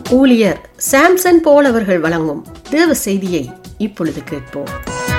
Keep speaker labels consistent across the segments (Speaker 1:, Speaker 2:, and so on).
Speaker 1: ஊழியர் சாம்சன் போல் அவர்கள் வழங்கும் தேவ செய்தியை இப்பொழுது கேட்போம்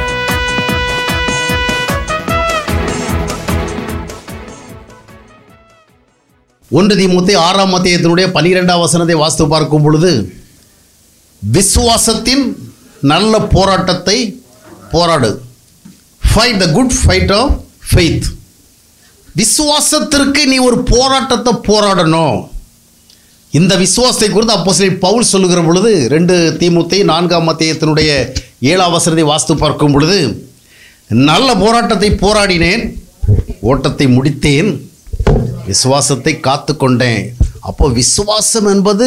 Speaker 2: ஒன்று தீமுத்தி ஆறாம் மத்தியத்தினுடைய பனிரெண்டாம் வசனத்தை வாஸ்து பார்க்கும் பொழுது விசுவாசத்தின் நல்ல போராட்டத்தை போராடு fight the good fight of faith விசுவாசத்திற்கு நீ ஒரு போராட்டத்தை போராடணும் இந்த விசுவாசத்தை குறித்து அப்போ பவுல் சொல்லுகிற பொழுது ரெண்டு தீமுத்தை நான்காம் மத்தியத்தினுடைய ஏழாம் வசனத்தை வாஸ்து பார்க்கும் பொழுது நல்ல போராட்டத்தை போராடினேன் ஓட்டத்தை முடித்தேன் விசுவாசத்தை காத்து கொண்டேன் அப்போ விசுவாசம் என்பது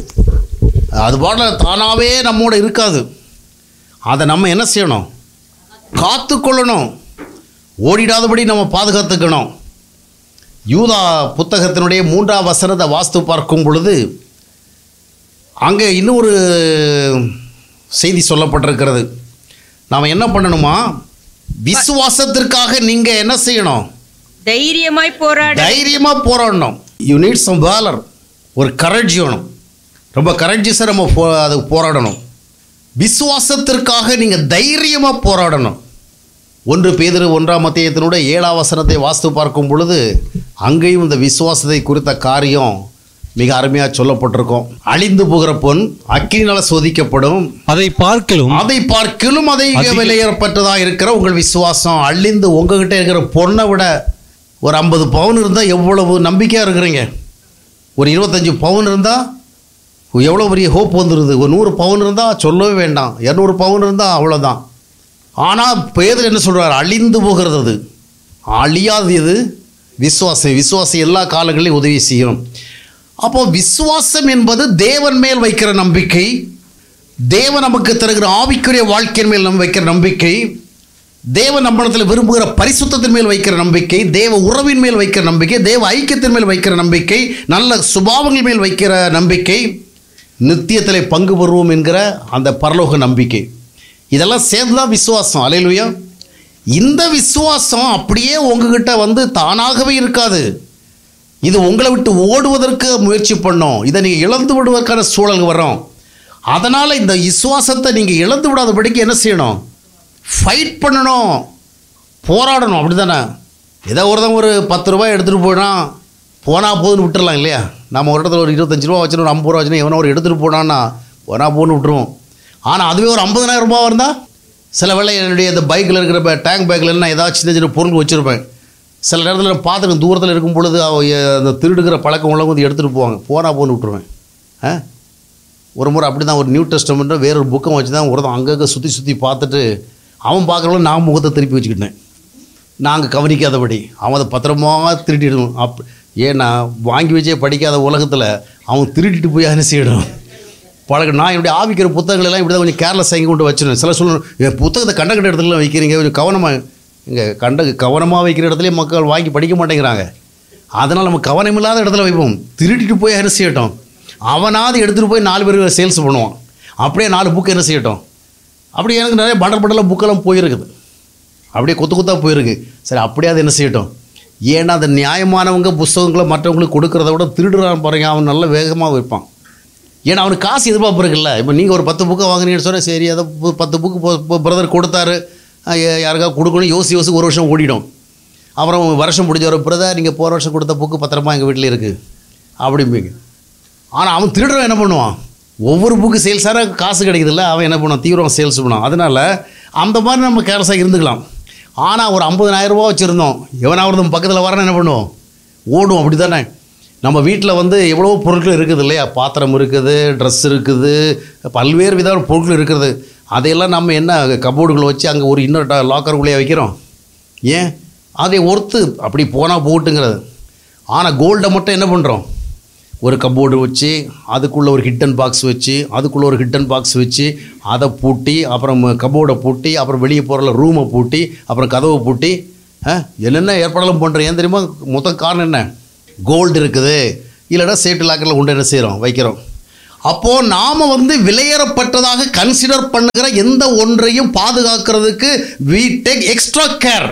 Speaker 2: அது பாட தானாகவே நம்மோட இருக்காது அதை நம்ம என்ன செய்யணும் காத்து கொள்ளணும் ஓடிடாதபடி நம்ம பாதுகாத்துக்கணும் யூதா புத்தகத்தினுடைய மூன்றாம் வசனத்தை வாஸ்து பார்க்கும் பொழுது அங்கே இன்னொரு செய்தி சொல்லப்பட்டிருக்கிறது நாம் என்ன பண்ணணுமா விசுவாசத்திற்காக நீங்கள் என்ன செய்யணும்
Speaker 3: தைரியமாய் போராட
Speaker 2: தைரியமா போராடணும் யூ நீட் சம் வேலர் ஒரு கரட்ஜ் வேணும் ரொம்ப கரட்ஜஸாக நம்ம போ அதுக்கு போராடணும் விசுவாசத்திற்காக நீங்கள் தைரியமாக போராடணும் ஒன்று பேதிரு ஒன்றாம் மத்தியத்தினுடைய ஏழாம் வசனத்தை வாஸ்து பார்க்கும் பொழுது அங்கேயும் இந்த விசுவாசத்தை குறித்த காரியம் மிக அருமையாக சொல்லப்பட்டிருக்கும் அழிந்து போகிற பொன் அக்கினால சோதிக்கப்படும்
Speaker 4: அதை பார்க்கலும்
Speaker 2: அதை பார்க்கிலும் அதை
Speaker 4: அதிக-
Speaker 2: விலையேறப்பட்டதாக இருக்கிற உங்கள் விசுவாசம் அழிந்து உங்ககிட்ட இருக்கிற பொண்ணை விட ஒரு ஐம்பது பவுன் இருந்தால் எவ்வளவு நம்பிக்கையாக இருக்கிறீங்க ஒரு இருபத்தஞ்சி பவுன் இருந்தால் எவ்வளோ பெரிய ஹோப் வந்துடுது ஒரு நூறு பவுன் இருந்தால் சொல்லவே வேண்டாம் இரநூறு பவுன் இருந்தால் அவ்வளோதான் ஆனால் பேதர் என்ன சொல்றார் அழிந்து போகிறது அது அழியாதது எது விசுவாசம் விசுவாசம் எல்லா காலங்களிலும் உதவி செய்யும் அப்போ விசுவாசம் என்பது தேவன் மேல் வைக்கிற நம்பிக்கை தேவன் நமக்கு தருகிற ஆவிக்குரிய வாழ்க்கையின் மேல் நம்ம வைக்கிற நம்பிக்கை தேவன் நம்மிடத்தில் விரும்புகிற பரிசுத்தத்தின் மேல் வைக்கிற நம்பிக்கை தேவ உறவின் மேல் வைக்கிற நம்பிக்கை தேவ ஐக்கியத்தின் மேல் வைக்கிற நம்பிக்கை நல்ல சுபாவங்கள் மேல் வைக்கிற நம்பிக்கை நித்தியத்தில் பங்கு பெறுவோம் என்கிற அந்த பரலோக நம்பிக்கை இதெல்லாம் சேர்ந்து தான் விசுவாசம் அலையிலுயா இந்த விசுவாசம் அப்படியே உங்ககிட்ட வந்து தானாகவே இருக்காது இது உங்களை விட்டு ஓடுவதற்கு முயற்சி பண்ணோம் இதை நீங்கள் இழந்து விடுவதற்கான சூழல் வரும் அதனால் இந்த விசுவாசத்தை நீங்கள் இழந்து விடாதபடிக்கு என்ன செய்யணும் ஃபைட் பண்ணணும் போராடணும் அப்படி தானே ஏதோ ஒருத்தன் ஒரு பத்து ரூபாய் எடுத்துகிட்டு போயிடான் போனால் போதுன்னு விட்டுறலாம் இல்லையா நம்ம ஒரு இடத்துல ஒரு இருபத்தஞ்சி ரூபா வச்சுன்னு ஒரு ஐம்பது ரூபா வச்சுன்னு எவனோ ஒரு எடுத்துகிட்டு போனான்னா போனால் போன்னு விட்டுருவோம் ஆனால் அதுவே ஒரு ஐம்பதனாயிரம் ரூபாய் இருந்தால் சில வேளை என்னுடைய இந்த பைக்கில் இருக்கிற டேங்க் பேக்கில் நான் ஏதாச்சும் சின்ன சின்ன பொருள் வச்சுருப்பேன் சில நேரத்தில் நான் பார்த்துருக்கேன் தூரத்தில் இருக்கும் பொழுது அவ எ- அந்த திருடுகிற பழக்கம் உள்ளவங்க வந்து எடுத்துகிட்டு போவாங்க போனால் போன்னு விட்டுருவேன் ஆ ஒரு முறை அப்படி தான் ஒரு நியூ டெஸ்டமெண்ட்டை வேற ஒரு புக்கம் வச்சு தான் ஒருத்தன் அங்கங்கே சுற்றி சுற்றி பார்த்துட்டு அவன் பார்க்குறவங்க நான் முகத்தை திருப்பி வச்சுக்கிட்டேன் நாங்கள் கவனிக்காதபடி அவன் அதை பத்திரமா திருட்டிடணும் அப் ஏன்னா வாங்கி வச்சே படிக்காத உலகத்தில் அவன் திருடிட்டு போய் என்ன செய்யணும் பழக நான் இப்படி ஆவிக்கிற புத்தகங்கள் எல்லாம் இப்படி தான் கொஞ்சம் கேர்லெஸ் வாங்கி கொண்டு வச்சிருந்தேன் சில சொல்லணும் என் புத்தகத்தை கண்ட கண்ட இடத்துல வைக்கிறீங்க கொஞ்சம் கவனமாக இங்கே கண்ட கவனமாக வைக்கிற இடத்துலயே மக்கள் வாங்கி படிக்க மாட்டேங்கிறாங்க அதனால் நம்ம கவனமில்லாத இடத்துல வைப்போம் திருடிட்டு போய் என்ன செய்யட்டும் அவனாவது எடுத்துகிட்டு போய் நாலு பேர் சேல்ஸ் பண்ணுவான் அப்படியே நாலு புக்கு என்ன செய்யட்டும் அப்படி எனக்கு நிறைய பண்டல் பண்டலாக புக்கெல்லாம் போயிருக்குது அப்படியே கொத்து கொத்தாக போயிருக்கு சரி அப்படியே அது என்ன செய்யட்டும் ஏன்னா அந்த நியாயமானவங்க புஸ்தகங்களை மற்றவங்களுக்கு கொடுக்கறத விட திருடுறான் பாருங்க அவன் நல்ல வேகமாக வைப்பான் ஏன்னா அவனுக்கு காசு எதிர்பார்ப்பு இருக்குல்ல இப்போ நீங்கள் ஒரு பத்து புக்கை வாங்குறீங்கன்னு சொன்னால் சரி அதை பு- பத்து புக்கு பிரதர் கொடுத்தாரு அஹ் யா- யாருக்காவது கொடுக்கணும் யோசி யோசி ஒரு வருஷம் ஓடிடும் அப்புறம் வருஷம் முடிஞ்ச ஒரு பிரதர் நீங்கள் போகிற வருஷம் கொடுத்த புக்கு பத்திரமா எங்கள் வீட்டில் இருக்குது அப்படிம்பீங்க ஆனால் அவன் திருடுறவன் என்ன பண்ணுவான் ஒவ்வொரு புக்கு சேல்ஸாக காசு கிடைக்குதுல்ல அவன் என்ன பண்ணுவான் தீவிரம் சேல்ஸ் பண்ணுவான் அதனால் அந்த மாதிரி நம்ம கேர்லஸாக இருந்துக்கலாம் ஆனால் ஒரு 50000 ரூபாய் வச்சுருந்தோம் எவனாவது நம்ம பக்கத்தில் வரணும் என்ன பண்ணுவோம் ஓடும் அப்படி தானே நம்ம வீட்டில் வந்து எவ்வளவோ பொருட்கள் இருக்குது இல்லையா பாத்திரம் இருக்குது ட்ரெஸ் இருக்குது பல்வேறு விதமான பொருட்கள் இருக்குது அதையெல்லாம் நம்ம என்ன கபோர்டுகளை வச்சு அங்கே ஒரு இன்னொரு லாக்கருக்குள்ளேயே வைக்கிறோம் ஏன் அதை ஒர்த்து அப்படி போனால் போட்டுங்கிறது ஆனால் கோல்டை மட்டும் என்ன பண்ணுறோம் ஒரு கபோர்டு வச்சு அதுக்குள்ளே ஒரு ஹிட்டன் பாக்ஸ் வச்சு அதுக்குள்ளே ஒரு ஹிட்டன் பாக்ஸ் வச்சு அதை பூட்டி அப்புறம் கபோர்டை பூட்டி அப்புறம் வெளியே போகிறல ரூமை பூட்டி அப்புறம் கதவை பூட்டி ஆ, என்னென்ன ஏற்பாடெல்லாம் பண்ணுறோம் ஏன் தெரியுமா மொத்த காரணம் என்ன கோல்டு இருக்குது இல்லைன்னா சேட்டு லாக்கரில் கொண்டு என்ன செய்கிறோம் வைக்கிறோம் அப்போது நாம் வந்து விலையேறப்பட்டதாக கன்சிடர் பண்ணுகிற எந்த ஒன்றையும் பாதுகாக்கிறதுக்கு we டேக் எக்ஸ்ட்ரா கேர்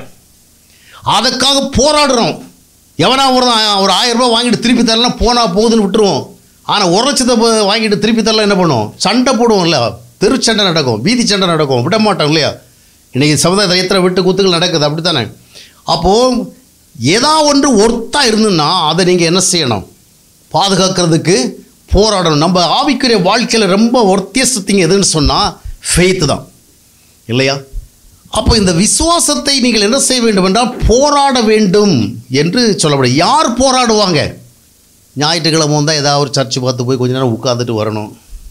Speaker 2: அதுக்காக போராடுறோம் எவனா ஒரு ஒரு ஆயிரம் ரூபாய் வாங்கிட்டு திருப்பி தரலாம் போனால் போகுதுன்னு விட்டுருவோம் ஆனால் ஒரு லட்சத்தை ப- வாங்கிட்டு திருப்பி தரலாம் என்ன பண்ணும் சண்டை போடுவோம்ல தெரு சண்டை நடக்கும் வீதி சண்டை நடக்கும் விட மாட்டோம் இல்லையா இன்றைக்கி சமுதாயத்தில் எத்தனை விட்டு குத்துகள் நடக்குது அப்படி தானே அப்போது ஏதா ஒன்று ஒர்த்தா இருந்துன்னா அதை நீங்கள் என்ன செய்யணும் பாதுகாக்கிறதுக்கு போராடணும் நம்ம ஆவிக்குரிய வாழ்க்கையில் ரொம்ப ஒர்த்தியஸ்திங்க எதுன்னு சொன்னால் ஃபெய்த்து தான் இல்லையா அப்போ இந்த விசுவாசத்தை நீங்கள் என்ன செய்ய வேண்டும் என்றால் போராட வேண்டும் என்று சொல்லப்படும் யார் போராடுவாங்க ஞாயிற்றுக்கிழமை வந்தால் ஏதாவது ஒரு சர்ச்சு பார்த்து போய் கொஞ்ச நேரம் உட்காந்துட்டு வரணும்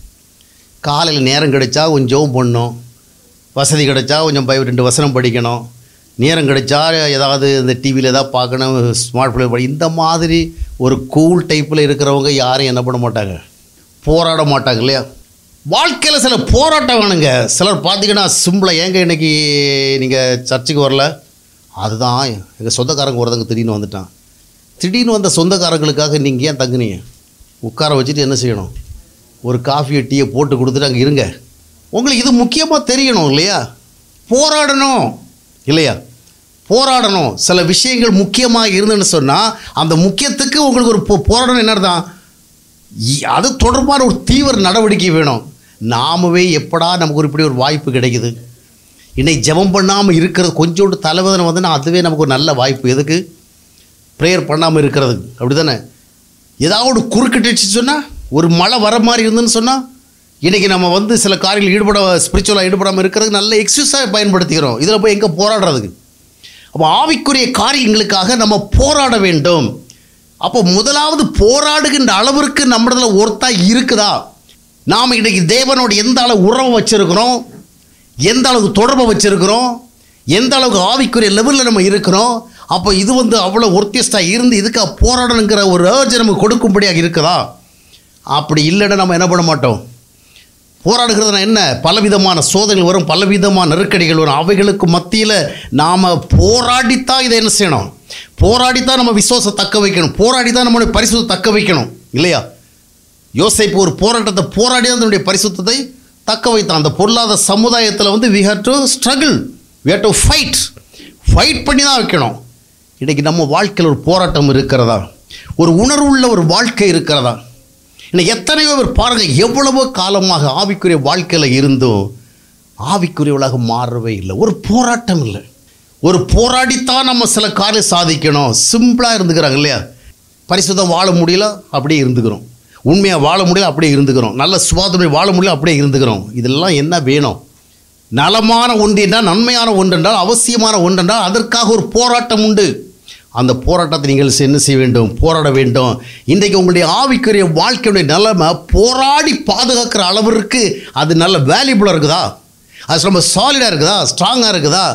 Speaker 2: காலையில் நேரம் கிடைச்சா கொஞ்சம் ஜெபம் பண்ணணும் வசதி கிடைச்சா கொஞ்சம் பை ரெண்டு வசனம் படிக்கணும் நேரம் கிடைச்சா ஏதாவது இந்த டிவியில் ஏதாவது பார்க்கணும் ஸ்மார்ட் ஃபோன் படி இந்த மாதிரி ஒரு கூல் டைப்பில் இருக்கிறவங்க யாரும் என்ன பண்ண மாட்டாங்க போராட மாட்டாங்க இல்லையா வாழ்க்கையில் சில போராட்டம் வேணுங்க சிலர் பார்த்தீங்கன்னா சிம்பிளாக ஏங்க இன்னைக்கு நீங்கள் சர்ச்சுக்கு வரல அதுதான் எங்கள் சொந்தக்காரங்க ஒருத்தங்க திடீர்னு வந்துட்டான் திடீர்னு வந்த சொந்தக்காரங்களுக்காக நீங்கள் ஏன் தங்குனீங்க உட்கார வச்சுட்டு என்ன செய்யணும் ஒரு காஃபியை டீயை போட்டு கொடுத்துட்டு அங்கே இருங்க உங்களுக்கு இது முக்கியமாக தெரியணும் இல்லையா போராடணும் இல்லையா போராடணும் சில விஷயங்கள் முக்கியமாக இருந்துன்னு சொன்னால் அந்த முக்கியத்துக்கு உங்களுக்கு ஒரு போ- போராடணும் என்ன தான் அது தொடர்பான ஒரு தீவிர நடவடிக்கை வேணும் நாமவே எப்படா நமக்கு ஒரு இப்படி ஒரு வாய்ப்பு கிடைக்குது இன்னைக்கு ஜெபம் பண்ணாமல் இருக்கிறது கொஞ்சோண்டு தலைவதனை வந்துன்னா அதுவே நமக்கு ஒரு நல்ல வாய்ப்பு எதுக்கு ப்ரேயர் பண்ணாமல் இருக்கிறது அப்படி தானே ஏதாவது ஒரு குறுக்கிட்டுச்சு சொன்னால் ஒரு மழை வர மாதிரி இருந்துன்னு சொன்னால் இன்றைக்கி நம்ம வந்து சில காரியங்கள் ஈடுபட ஸ்பிரிச்சுவலாக ஈடுபடாமல் இருக்கிறதுக்கு நல்ல எக்ஸசைஸாக பயன்படுத்திக்கிறோம் இதில் போய் எங்கே போராடுறதுக்கு அப்போ ஆவிக்குரிய காரியங்களுக்காக நம்ம போராட வேண்டும் அப்போ முதலாவது போராடுகின்ற அளவிற்கு நம்மளதுல ஒருத்தா இருக்குதா நாம் இன்றைக்கி தேவனோட எந்த அளவு உறவு வச்சிருக்கிறோம் எந்த அளவுக்கு தொடர்பை வச்சிருக்கிறோம் எந்த அளவுக்கு ஆவிக்குரிய லெவலில் நம்ம இருக்கிறோம் அப்போ இது வந்து அவ்வளோ ஒர்த்தியஸ்டாக இருந்து இதுக்காக போராடணுங்கிற ஒரு ஏர்ஜ் நமக்கு கொடுக்கும்படியாக இருக்குதா அப்படி இல்லைன்னா நம்ம என்ன பண்ண மாட்டோம் போராடுகிறதுனா என்ன பலவிதமான சோதனைகள் வரும் பலவிதமான நெருக்கடிகள் வரும் அவைகளுக்கு மத்தியில் நாம் போராடித்தான் இதை என்ன செய்யணும் போராடித்தான் நம்ம விசுவாசம் தக்க வைக்கணும் போராடித்தான் நம்மளுடைய பரிசுத்தை தக்க வைக்கணும் இல்லையா யோசேப்பு ஒரு போராட்டத்தை போராடி தான் தன்னுடைய பரிசுத்தத்தை தக்க வைத்தான் அந்த பொருளாதார சமுதாயத்தில் வந்து we have to struggle we have to fight fight பண்ணி தான் வைக்கணும் இன்றைக்கி நம்ம வாழ்க்கையில் ஒரு போராட்டம் இருக்கிறதா ஒரு உணர்வுள்ள ஒரு வாழ்க்கை இருக்கிறதா இன்னைக்கு எத்தனையோ பேர் பாருங்கள் எவ்வளவோ காலமாக ஆவிக்குரிய வாழ்க்கையில் இருந்தும் ஆவிக்குரியவளாக மாறவே இல்லை ஒரு போராட்டம் இல்லை ஒரு போராடித்தான் நம்ம சில காரியம் சாதிக்கணும் சிம்பிளாக இருந்துக்கிறாங்க இல்லையா பரிசுத்தம் வாழ முடியல அப்படியே இருந்துக்கிறோம் உண்மையாக வாழ முடியல அப்படியே இருந்துக்கிறோம் நல்ல சுவாதம் வாழ முடியல அப்படியே இருந்துக்கிறோம் இதெல்லாம் என்ன வேணும் நலமான ஒன்று என்றால் நன்மையான ஒன்று என்றால் அவசியமான ஒன்று என்றால் அதற்காக ஒரு போராட்டம் உண்டு அந்த போராட்டத்தை நீங்கள் என்ன செய்ய வேண்டும் போராட வேண்டும் இன்றைக்கு உங்களுடைய ஆவிக்குரிய வாழ்க்கையுடைய நிலைமை போராடி பாதுகாக்கிற அளவிற்கு அது நல்ல வேல்யூபுளாக இருக்குதா அது ரொம்ப சாலிடாக இருக்குதா ஸ்ட்ராங்காக இருக்குதா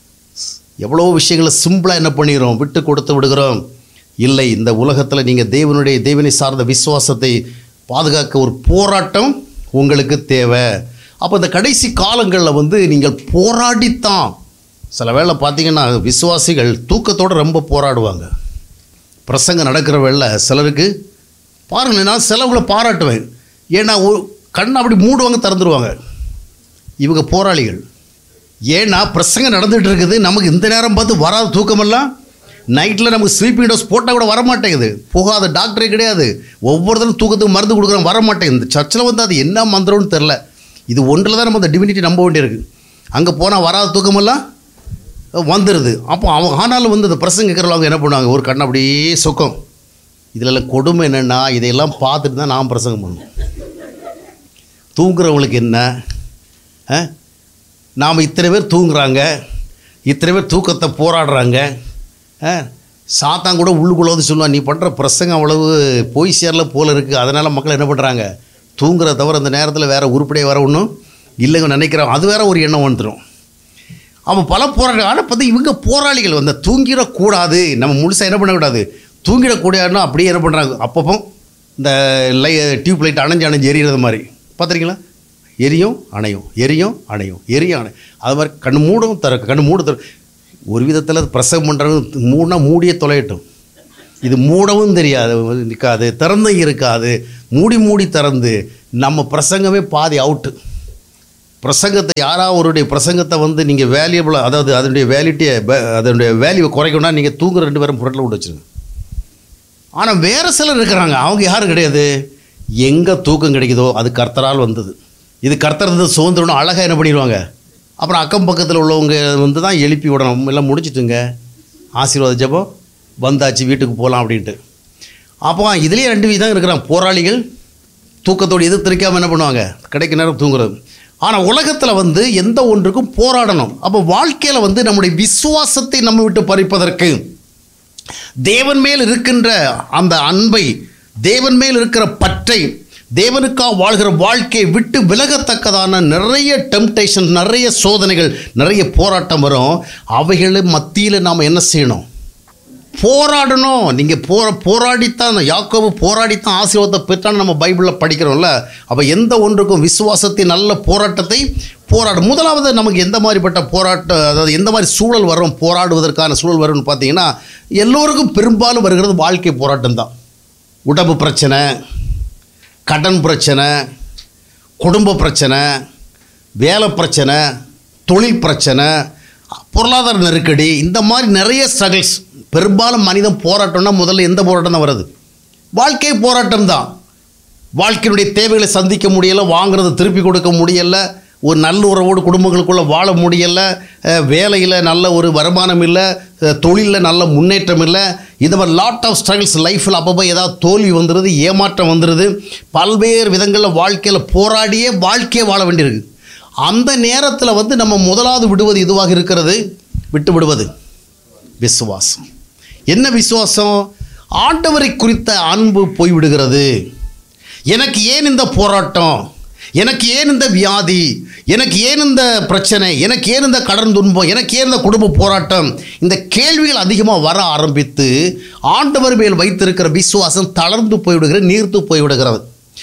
Speaker 2: எவ்வளோ விஷயங்களை சிம்பிளாக என்ன பண்ணிடுறோம் விட்டு கொடுத்து விடுகிறோம் இல்லை இந்த உலகத்தில் நீங்கள் தேவனுடைய தேவனை சார்ந்த விசுவாசத்தை பாதுகாக்க ஒரு போராட்டம் உங்களுக்கு தேவை அப்போ இந்த கடைசி காலங்களில் வந்து நீங்கள் போராடித்தான் சில வேளை பார்த்தீங்கன்னா விசுவாசிகள் தூக்கத்தோடு ரொம்ப போராடுவாங்க பிரசங்கம் நடக்கிற வேளை சிலருக்கு பாருங்க நான் சிலவங்களை பாராட்டுவேன் ஏன்னா ஒரு கண்ணை அப்படி மூடுவாங்க திறந்துருவாங்க இவங்க போராளிகள் ஏன்னா பிரசங்கம் நடந்துட்டு இருக்குது நமக்கு இந்த நேரம் பார்த்து வராத தூக்கமெல்லாம் நைட்டில் நமக்கு ஸ்லீப்பிங் டோஸ் போட்டால் கூட வர மாட்டேங்குது போகாத டாக்டரே கிடையாது ஒவ்வொருத்தரும் தூக்கத்துக்கு மருந்து கொடுக்குறோம் வர மாட்டேங்குது இந்த சர்ச்சில் வந்து அது என்ன மந்திரம்னு தெரில இது ஒன்றில் தான் நம்ம அந்த டிவினிட்டி நம்ப வேண்டியிருக்கு அங்கே போனால் வராத தூக்கமெல்லாம் வந்துடுது அப்போ அவங்க ஆனாலும் வந்து அந்த பிரசங்க கேட்குறவங்க என்ன பண்ணுவாங்க ஒரு கண்ணை அப்படியே சொக்கம் இதில் கொடுமை என்னென்னா இதையெல்லாம் பார்த்துட்டு தான் நான் பிரசங்கம் பண்ணணும் தூங்குறவங்களுக்கு என்ன நாம் இத்தனை பேர் தூங்குறாங்க இத்தனை பேர் தூக்கத்தை போராடுறாங்க ஆ, சாத்தான் கூட உள்ளுக்குள்ள வந்து சொல்லுவான் நீ பண்ணுற பிரசங்கம் அவ்வளவு போய் சேரல போல இருக்குது அதனால் மக்கள் என்ன பண்ணுறாங்க தூங்குற தவிர அந்த நேரத்தில் வேறு உருப்படியே வர ஒன்றும் இல்லைங்க நினைக்கிறோம் அது வேற ஒரு எண்ணம் வந்துடும் அவன் பல போராட்டம் ஆனால் பார்த்து இவங்க போராளிகள் வந்து தூங்கிடக்கூடாது நம்ம முழுசாக என்ன பண்ணக்கூடாது தூங்கிடக்கூடாதுன்னா அப்படியே என்ன பண்ணுறாங்க அப்பப்போ இந்த லை டியூப் லைட் அணைஞ்சு அணைஞ்சு எரியிறது மாதிரி பார்த்துருக்கீங்களா எரியும் அணையும் எரியும் அணையும் எரியும் அணை அது மாதிரி கண்ணு மூடும் தர கண்ணு மூட தர ஒரு விதத்தில் பிரசவம் பண்ணுறது மூடனா மூடியே தொலையட்டும் இது மூடவும் தெரியாது நிற்காது திறந்தும் இருக்காது மூடி மூடி திறந்து நம்ம பிரசங்கமே பாதி அவுட்டு பிரசங்கத்தை யாராவது ஒருடைய பிரசங்கத்தை வந்து நீங்கள் வேல்யூபிளாக அதாவது அதனுடைய வேலிட்டியை அதனுடைய வேல்யூவை குறைக்கணும்னா நீங்கள் தூங்குற ரெண்டு பேரும் புரட்டில் விட்டு வச்சுருங்க ஆனால் வேறு சிலர் இருக்கிறாங்க அவங்க யாரும் கிடையாது எங்கே தூக்கம் கிடைக்குதோ அது கர்த்தரால் வந்தது இது கர்த்தர் இருந்து சுதந்திரம் அழகாக என்ன பண்ணிடுவாங்க அப்புறம் அக்கம் பக்கத்தில் உள்ளவங்க வந்து தான் எழுப்பி விடணும் எல்லாம் முடிச்சிட்டுங்க ஆசீர்வாத ஜெபம் வந்தாச்சு வீட்டுக்கு போகலாம் அப்படின்ட்டு அப்போ இதுலேயே ரெண்டு விதம் இருக்கிறான் போராளிகள் தூக்கத்தோடு எதிர்த்திருக்காமல் என்ன பண்ணுவாங்க கிடைக்க நேரம் தூங்குறது ஆனால் உலகத்தில் வந்து எந்த ஒன்றுக்கும் போராடணும் அப்போ வாழ்க்கையில் வந்து நம்முடைய விசுவாசத்தை நம்ம விட்டு பறிப்பதற்கு தேவன் மேல் இருக்கின்ற அந்த அன்பை தேவன் மேல் இருக்கிற பற்றை தேவனுக்காக வாழ்கிற வாழ்க்கையை விட்டு விலகத்தக்கதான நிறைய டெம்டேஷன் நிறைய சோதனைகள் நிறைய போராட்டம் வரும் அவைகள் மத்தியில் நாம் என்ன செய்யணும் போராடணும் நீங்கள் போர போராடித்தான் யாக்கோபு போராடித்தான் ஆசீர்வாதத்தை பெற்றான்னு நம்ம பைபிளில் படிக்கிறோம்ல அப்போ எந்த ஒன்றுக்கும் விசுவாசத்தின் நல்ல போராட்டத்தை போராடும் முதலாவது நமக்கு எந்த மாதிரிப்பட்ட போராட்ட அதாவது எந்த மாதிரி சூழல் வரும் போராடுவதற்கான சூழல் வரும்னு பார்த்தீங்கன்னா எல்லோருக்கும் பெரும்பாலும் வருகிறது வாழ்க்கை போராட்டம் தான் உடம்பு பிரச்சனை கடன் பிரச்சனை குடும்ப பிரச்சனை வேலை பிரச்சனை தொழில் பிரச்சனை பொருளாதார நெருக்கடி இந்த மாதிரி நிறைய ஸ்ட்ரகிள்ஸ் பெரும்பாலும் மனிதன் போராட்டம்னா முதல்ல எந்த போராட்டம் தான் வருது வாழ்க்கை போராட்டம் தான் வாழ்க்கையினுடைய தேவைகளை சந்திக்க முடியலை வாங்குறதை திருப்பி கொடுக்க முடியலை ஒரு நல்ல உறவோடு குடும்பங்களுக்குள்ளே வாழ முடியலை வேலையில் நல்ல ஒரு வருமானம் இல்லை தொழிலில் நல்ல முன்னேற்றம் இல்லை இந்த மாதிரி லாட் ஆஃப் ஸ்ட்ரகிள்ஸ் லைஃப்பில் அப்பப்போ ஏதாவது தோல்வி வந்துடுது ஏமாற்றம் வந்துடுது பல்வேறு விதங்களில் வாழ்க்கையில் போராடியே வாழ்க்கையை வாழ வேண்டியிருக்கு அந்த நேரத்தில் வந்து நம்ம முதலாவது விடுவது இதுவாக இருக்கிறது விட்டு விடுவது விசுவாசம் என்ன விசுவாசம் ஆண்டவரை குறித்த அன்பு போய்விடுகிறது எனக்கு ஏன் இந்த போராட்டம் எனக்கு ஏன் இந்த வியாதி எனக்கு ஏன் இந்த பிரச்சனை எனக்கு ஏன் இந்த கடன் துன்பம் எனக்கு ஏன் இந்த குடும்ப போராட்டம் இந்த கேள்விகள் அதிகமாக வர ஆரம்பித்து ஆண்டவர் மேல் வைத்திருக்கிற விசுவாசம் தளர்ந்து போய்விடுகிறது நீர்த்து போய்விடுகிறது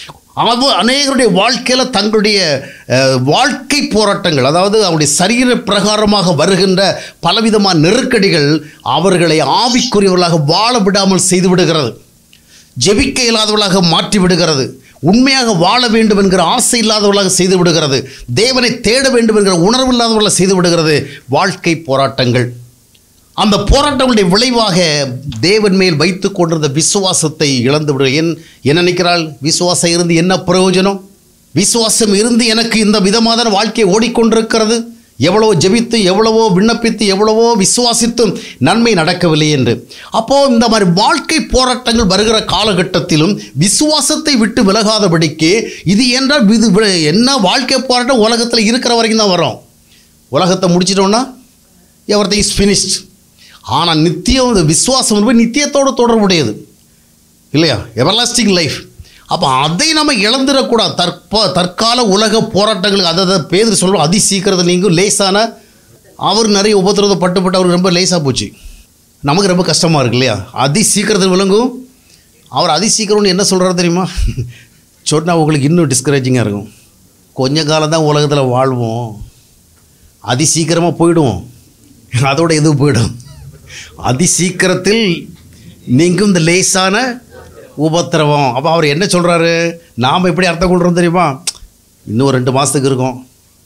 Speaker 2: அவ அநேகருடைய வாழ்க்கையில் தங்களுடைய அஹ், வாழ்க்கை போராட்டங்கள் அதாவது அவருடைய சரீர பிரகாரமாக வருகின்ற பலவிதமான நெருக்கடிகள் அவர்களை ஆவிக்குரியவர்களாக வாழ விடாமல் செய்து விடுகிறது ஜெபிக்க இல்லாதவர்களாக மாற்றி விடுகிறது உண்மையாக வாழ வேண்டும் என்கிற ஆசை இல்லாதவர்களாக செய்து விடுகிறது தேவனை தேட வேண்டும் என்கிற உணர்வு இல்லாதவர்களாக செய்து விடுகிறது வாழ்க்கை போராட்டங்கள் அந்த போராட்டங்களுடைய விளைவாக தேவன் மேல் வைத்து கொண்டிருந்த விசுவாசத்தை இழந்து விடு என் என்ன நினைக்கிறாள் விசுவாசம் இருந்து என்ன பிரயோஜனம் விசுவாசம் இருந்து எனக்கு இந்த விதமான வாழ்க்கை ஓடிக்கொண்டிருக்கிறது எவ்வளவோ ஜெபித்து எவ்வளவோ விண்ணப்பித்து எவ்வளவோ விசுவாசித்தும் நன்மை நடக்கவில்லை என்று அப்போ இந்த மாதிரி வாழ்க்கை போராட்டங்கள் வருகிற காலகட்டத்திலும் விசுவாசத்தை விட்டு விலகாதபடிக்கு இது என்றால் இது வி- என்ன வாழ்க்கை போராட்டம் உலகத்தில் இருக்கிற வரைக்கும் தான் வரும் உலகத்தை முடிச்சிட்டோம்னா எவ்ரி திங் இஸ் ஃபினிஷ்ட் ஆனால் நித்தியம் இந்த விசுவாசம் என்பது நித்தியத்தோடு தொடர்புடையது இல்லையா எவர்லாஸ்டிங் லைஃப் அப்போ அதை நம்ம இழந்துடக்கூடாது தற்ப தற்கால உலக போராட்டங்களுக்கு அதை அதை பேர் சொல்லுவோம் அதி சீக்கிரத்தில் நீங்கும் லேசான அவர் நிறைய உபத்திரவத்தை பட்டு பட்டு அவருக்கு ரொம்ப லேசாக போச்சு நமக்கு ரொம்ப கஷ்டமாக இருக்கு இல்லையா அதி சீக்கிரத்தில் விளங்கும் அவர் அதி சீக்கிரம்னு என்ன சொல்கிறாரு தெரியுமா சொன்னால் உங்களுக்கு இன்னும் டிஸ்கரேஜிங்காக இருக்கும் கொஞ்ச காலம் தான் உலகத்தில் வாழ்வோம் அதி சீக்கிரமாக போயிடுவோம் அதோட இது போயிடும் அதி சீக்கிரத்தில் நீங்கும் இந்த லேசான உபத்திரவம் அப்போ அவர் என்ன சொல்கிறாரு நாம் எப்படி அர்த்தம் கொள்கிறோம் தெரியுமா இன்னும் ரெண்டு மாதத்துக்கு இருக்கும்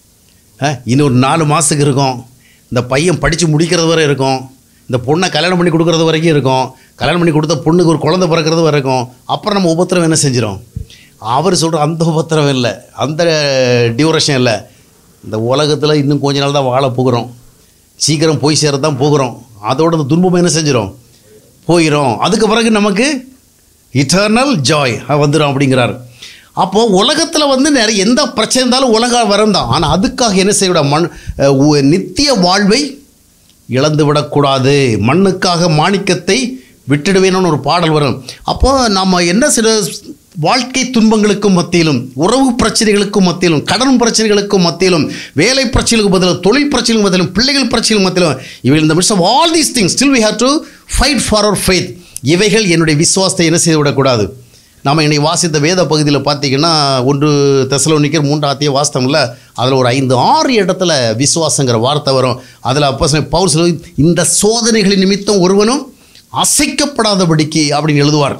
Speaker 2: ஆ, இன்னும் ஒரு நாலு மாதத்துக்கு இருக்கும் இந்த பையன் படித்து முடிக்கிறது வரை இருக்கும் இந்த பொண்ணை கல்யாணம் பண்ணி கொடுக்கறது வரைக்கும் இருக்கும் கல்யாணம் பண்ணி கொடுத்த பொண்ணுக்கு ஒரு குழந்தை பிறக்கிறது வரைக்கும் அப்புறம் நம்ம உபத்திரவம் என்ன செஞ்சிடும் அவர் சொல்கிற அந்த உபத்திரவம் இல்லை அந்த டியூரேஷன் இல்லை இந்த உலகத்தில் இன்னும் கொஞ்ச நாள் தான் வாழ போகிறோம் சீக்கிரம் போய் சேர தான் போகிறோம் அதோட அந்த துன்பம் என்ன செஞ்சிடும் போயிடும் அதுக்கு பிறகு நமக்கு இட்டர்னல் ஜாய் வந்துடும் அப்படிங்கிறாரு அப்போது உலகத்தில் வந்து நிறைய எந்த பிரச்சனை இருந்தாலும் உலகம் வரம் தான் ஆனால் அதுக்காக என்ன செய்யக்கூடாது மண் அஹ், உ- நித்திய வாழ்வை இழந்து விடக்கூடாது மண்ணுக்காக மாணிக்கத்தை விட்டுடுவேன்னு ஒரு பாடல் வரும் அப்போ நம்ம என்ன சில வாழ்க்கை துன்பங்களுக்கும் மத்தியிலும் உறவு பிரச்சனைகளுக்கும் மத்தியிலும் கடன் பிரச்சனைகளுக்கும் மத்தியிலும் வேலை பிரச்சனைகளுக்கு பதிலும் தொழில் பிரச்சனைகளுக்கு மத்தியிலும் பிள்ளைகள் பிரச்சனைகளுக்கு மத்தியிலும் இவை இந்த miss all these things still we have to fight for our faith இவைகள் என்னுடைய விசுவாசத்தை என்ன செய்து விடக்கூடாது நாம் இன்னைக்கு வாசித்த வேத பகுதியில் பார்த்தீங்கன்னா ஒன்று தெசலோனிக்கர் மூன்றாத்திய வாஸ்தவம்ல அதில் ஒரு ஐந்து ஆறு இடத்துல விசுவாசங்கிற வார்த்தை வரும் அதில் அப்போ பவுல் சொல்லி இந்த சோதனைகளின் நிமித்தம் ஒருவனும் அசைக்கப்படாதபடிக்கு அப்படின்னு எழுதுவார்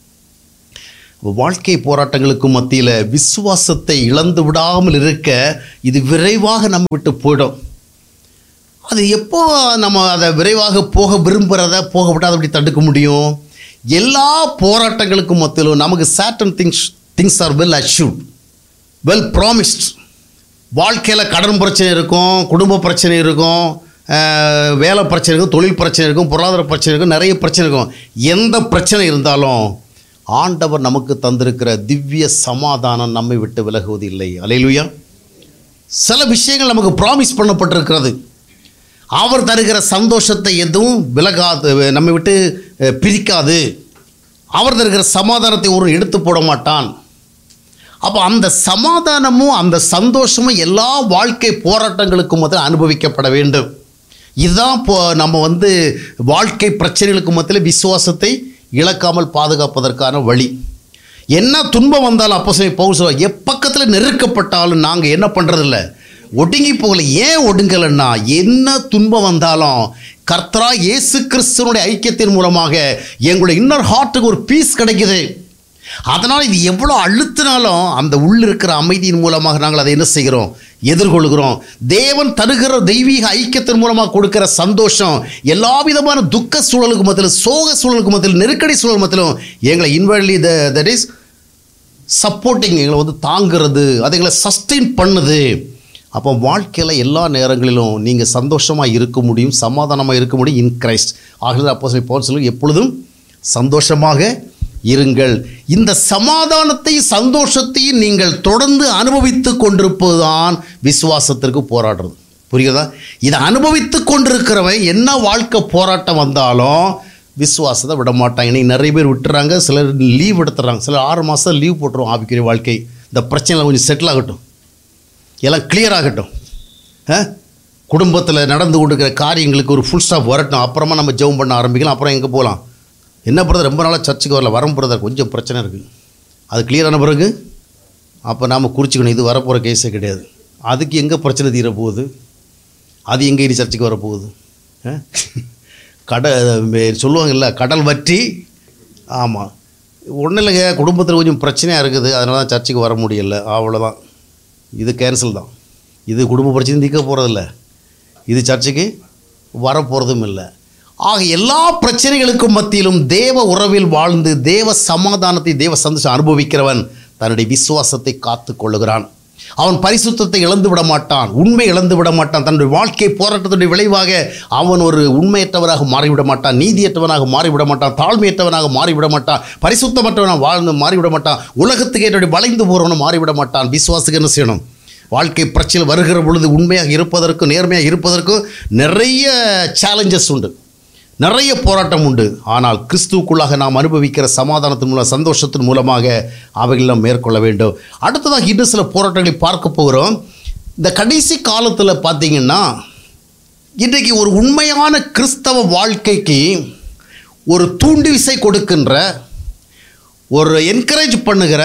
Speaker 2: வாழ்க்கை போராட்டங்களுக்கு மத்தியில் விசுவாசத்தை இழந்து விடாமல் இருக்க இது விரைவாக நம்ம விட்டு போயிடும் அது எப்போ நம்ம அதை விரைவாக போக விரும்புகிறத போக விட்டால் அப்படி தடுக்க முடியும் எல்லா போராட்டங்களுக்கும் மத்தியிலும் நமக்கு certain things things are well assured well promised வாழ்க்கையில் கடன் பிரச்சனை இருக்கும் குடும்ப பிரச்சனை இருக்கும் அஹ், வேலை பிரச்சனை இருக்கும் தொழில் பிரச்சனை இருக்கும் பொருளாதார பிரச்சனை இருக்கும் நிறைய பிரச்சனை இருக்கும் எந்த பிரச்சனை இருந்தாலும் ஆண்டவர் நமக்கு தந்திருக்கிற திவ்ய சமாதானம் நம்மை விட்டு விலகுவது இல்லை அலையிலுயா சில விஷயங்கள் நமக்கு ப்ராமிஸ் பண்ணப்பட்டிருக்கிறது அவர் தருகிற சந்தோஷத்தை எதுவும் விலகாது நம்மை விட்டு அஹ், பிரிக்காது அவர் தருகிற சமாதானத்தை ஒரு எடுத்து போட மாட்டான் அப்போ அந்த சமாதானமும் அந்த சந்தோஷமும் எல்லா வாழ்க்கை போராட்டங்களுக்கும் முதல்ல அனுபவிக்கப்பட வேண்டும் இதுதான் இப்போ நம்ம வந்து வாழ்க்கை பிரச்சனைகளுக்கு மத்தியில் விசுவாசத்தை இழக்காமல் பாதுகாப்பதற்கான வழி என்ன துன்பம் வந்தாலும் அப்போ சொல்லி பவுல் சொல்லுவார் எப்பக்கத்தில் நெருக்கப்பட்டாலும் நாங்கள் என்ன பண்ணுறதில்ல ஒடுங்கி போகல ஏன் ஒடுங்கலைன்னா என்ன துன்பம் வந்தாலும் கர்த்தரா இயேசு கிறிஸ்துவனுடைய ஐக்கியத்தின் மூலமாக எங்களுடைய இன்னர் ஹார்ட்டுக்கு ஒரு பீஸ் கிடைக்குது அதனால் இது எவ்வளோ அழுத்தினாலும் அந்த உள்ள இருக்கிற அமைதியின் மூலமாக நாங்கள் அதை என்ன செய்கிறோம் எதிர்கொள்கிறோம் தேவன் தருகிற தெய்வீக ஐக்கியத்தின் மூலமாக கொடுக்கிற சந்தோஷம் எல்லா விதமான துக்க சூழலுக்கு மத்தியிலும் சோக சூழலுக்கு மத்தியிலும் நெருக்கடி சூழல் மத்தியிலும் எங்களை இன்வெர்லி த தட் இஸ் சப்போர்ட்டிங் எங்களை வந்து தாங்கிறது அது எங்களை சஸ்டெயின் பண்ணுது அப்போ வாழ்க்கையில் எல்லா நேரங்களிலும் நீங்கள் சந்தோஷமாக இருக்க முடியும் சமாதானமாக இருக்க முடியும் இன் கிரைஸ்ட் ஆகவே அப்போ சொல்லி போல் சொல்லி எப்பொழுதும் சந்தோஷமாக இருங்கள் இந்த சமாதானத்தையும் சந்தோஷத்தையும் நீங்கள் தொடர்ந்து அனுபவித்து கொண்டிருப்பதுதான் விசுவாசத்திற்கு போராடுறது புரியுதா இதை அனுபவித்து கொண்டிருக்கிறவன் என்ன வாழ்க்கை போராட்டம் வந்தாலும் விசுவாசத்தை விட மாட்டாங்க இன்னைக்கு நிறைய பேர் விட்டுறாங்க சிலர் லீவ் எடுத்துறாங்க சிலர் ஆறு மாதம் லீவ் போட்டுருவோம் ஆவிக்குரிய வாழ்க்கை இந்த பிரச்சனையில் கொஞ்சம் செட்டில் ஆகட்டும் எல்லாம் கிளியர் ஆகட்டும் குடும்பத்தில் நடந்து கொண்டிருக்கிற காரியங்களுக்கு ஒரு ஃபுல் ஸ்டாப் வரட்டும் அப்புறமா நம்ம ஜெபம் பண்ண ஆரம்பிக்கலாம் அப்புறம் எங்கே போகலாம் என்ன பிரதர் ரொம்ப நாளாக சர்ச்சுக்கு வரல வரம் பிரதர் கொஞ்சம் பிரச்சனை இருக்குது அது கிளியரான பிறகு அப்போ நாம் குறிச்சிக்கணும் இது வரப்போகிற கேஸே கிடையாது அதுக்கு எங்கே பிரச்சனை தீர போகுது அது எங்கே இனி சர்ச்சுக்கு வரப்போகுது ஆ? கடல் சொல்லுவாங்கல்ல கடல் வற்றி ஆமாம் ஒன்றும் இல்லைங்க குடும்பத்தில் கொஞ்சம் பிரச்சனையாக இருக்குது அதனால தான் சர்ச்சுக்கு வர முடியல அவ்வளோதான் இது கேன்சல் தான் இது குடும்ப பிரச்சனை தீர்க்க போகிறதில்ல இது சர்ச்சுக்கு வரப்போகிறதும் இல்லை ஆக எல்லா பிரச்சனைகளுக்கும் மத்தியிலும் தேவ உறவில் வாழ்ந்து தேவ சமாதானத்தை தேவ சந்தோஷம் அனுபவிக்கிறவன் தன்னுடைய விசுவாசத்தை காத்து கொள்ளுகிறான் அவன் பரிசுத்தத்தை இழந்து விட மாட்டான் உண்மை இழந்து விட மாட்டான் தன்னுடைய வாழ்க்கை போராட்டத்துடைய விளைவாக அவன் ஒரு உண்மையற்றவராக மாறிவிட மாட்டான் நீதியற்றவனாக மாறிவிட மாட்டான் தாழ்மையற்றவனாக மாறிவிட மாட்டான் பரிசுத்தமற்றவனாக வாழ்ந்து மாறிவிட மாட்டான் உலகத்துக்கு ஏற்றபடி வளைந்து போகிறவனும் மாறிவிட மாட்டான் விசுவாசுக்கு என்ன செய்யணும் வாழ்க்கை பிரச்சனை வருகிற பொழுது உண்மையாக இருப்பதற்கும் நேர்மையாக இருப்பதற்கும் நிறைய சேலஞ்சஸ் உண்டு நிறைய போராட்டம் உண்டு ஆனால் கிறிஸ்துவுக்குள்ளாக நாம் அனுபவிக்கிற சமாதானத்தின் மூலம் சந்தோஷத்தின் மூலமாக அவைகளை நாம் மேற்கொள்ள வேண்டும் அடுத்ததாக இன்னும் சில போராட்டங்களை பார்க்க போகிறோம் இந்த கடைசி காலத்தில் பார்த்தீங்கன்னா இன்றைக்கு ஒரு உண்மையான கிறிஸ்தவ வாழ்க்கைக்கு ஒரு தூண்டு விசை கொடுக்கின்ற ஒரு என்கரேஜ் பண்ணுகிற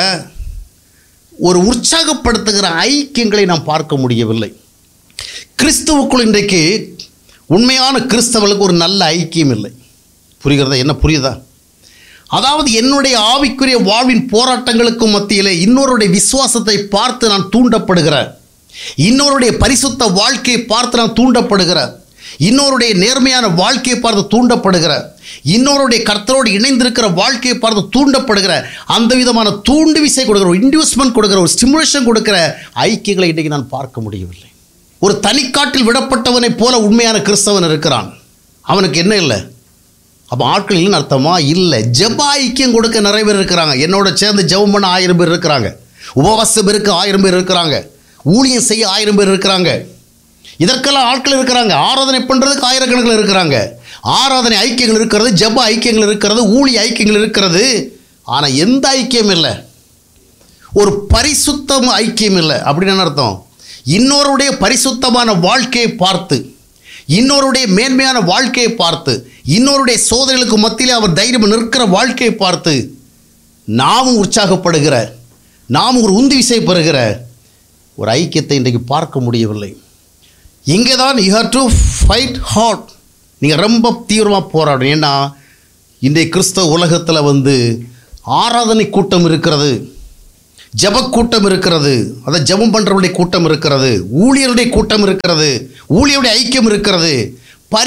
Speaker 2: ஒரு உற்சாகப்படுத்துகிற ஐக்கியங்களை நாம் பார்க்க முடியவில்லை கிறிஸ்துவுக்குள் இன்றைக்கு உண்மையான கிறிஸ்தவர்களுக்கு ஒரு நல்ல ஐக்கியம் இல்லை புரிகிறதா என்ன புரியுதா அதாவது என்னுடைய ஆவிக்குரிய வாழ்வின் போராட்டங்களுக்கு மத்தியிலே இன்னொருடைய விசுவாசத்தை பார்த்து நான் தூண்டப்படுகிறேன் இன்னொருடைய பரிசுத்த வாழ்க்கையை பார்த்து நான் தூண்டப்படுகிறேன் இன்னொருடைய நேர்மையான வாழ்க்கையை பார்த்து தூண்டப்படுகிற இன்னொருடைய கர்த்தரோடு இணைந்திருக்கிற வாழ்க்கையை பார்த்து தூண்டப்படுகிற அந்த விதமான தூண்டு விசை கொடுக்கிற ஒரு இன்டியூஸ்மெண்ட் கொடுக்கிற ஒரு ஸ்டிமுலேஷன் கொடுக்கிற ஐக்கியங்களை இன்றைக்கு நான் பார்க்க முடியவில்லை ஒரு தனிக்காட்டில் விடப்பட்டவனைப் போல உண்மையான கிறிஸ்தவன் இருக்கிறான் அவனுக்கு என்ன இல்லை அப்போ ஆட்கள் இல்லைன்னு அர்த்தமா இல்லை ஜெப ஐக்கியம் கொடுக்க நிறைய பேர் இருக்கிறாங்க என்னோட சேர்ந்து ஜெபம் பண்ண ஆயிரம் பேர் இருக்கிறாங்க உபவாசம் இருக்க ஆயிரம் பேர் இருக்கிறாங்க ஊழியம் செய்ய ஆயிரம் பேர் இருக்கிறாங்க இதற்கெல்லாம் ஆட்கள் இருக்கிறாங்க ஆராதனை பண்ணுறதுக்கு ஆயிரக்கணக்கில் இருக்கிறாங்க ஆராதனை ஐக்கியங்கள் இருக்கிறது ஜெப ஐக்கியங்கள் இருக்கிறது ஊழிய ஐக்கியங்கள் இருக்கிறது ஆனால் எந்த ஐக்கியம் இல்லை ஒரு பரிசுத்தம் ஐக்கியம் இல்லை அப்படின்னு என்ன அர்த்தம் இன்னொருடைய பரிசுத்தமான வாழ்க்கையை பார்த்து இன்னொருடைய மேன்மையான வாழ்க்கையை பார்த்து இன்னொருடைய சோதனைகளுக்கு மத்தியிலே அவர் தைரியம் நிற்கிற வாழ்க்கையை பார்த்து நாமும் உற்சாகப்படுகிற நாம் ஒரு உந்தி விசை பெறுகிற ஒரு ஐக்கியத்தை இன்றைக்கு பார்க்க முடியவில்லை இங்கே தான் you have to fight hard நீங்கள் ரொம்ப தீவிரமாக போராடணும் ஏன்னா இன்றைய கிறிஸ்தவ உலகத்தில் வந்து ஆராதனை கூட்டம் இருக்கிறது ஜப கூட்டம் இருக்கிறது அதை ஜபம் பண்ணுறவருடைய கூட்டம் இருக்கிறது ஊழியருடைய கூட்டம் இருக்கிறது ஊழியருடைய ஐக்கியம் இருக்கிறது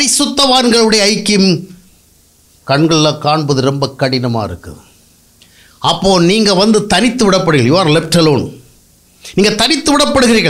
Speaker 2: பரிசுத்தவான்களுடைய ஐக்கியம் கண்களில் காண்பது ரொம்ப கடினமாக இருக்குது அப்போது நீங்கள் வந்து தனித்து விடப்படுகிறீர்கள் யூ ஆர் லெஃப்ட் அலோன் நீங்கள் தனித்து விடப்படுகிறீர்கள்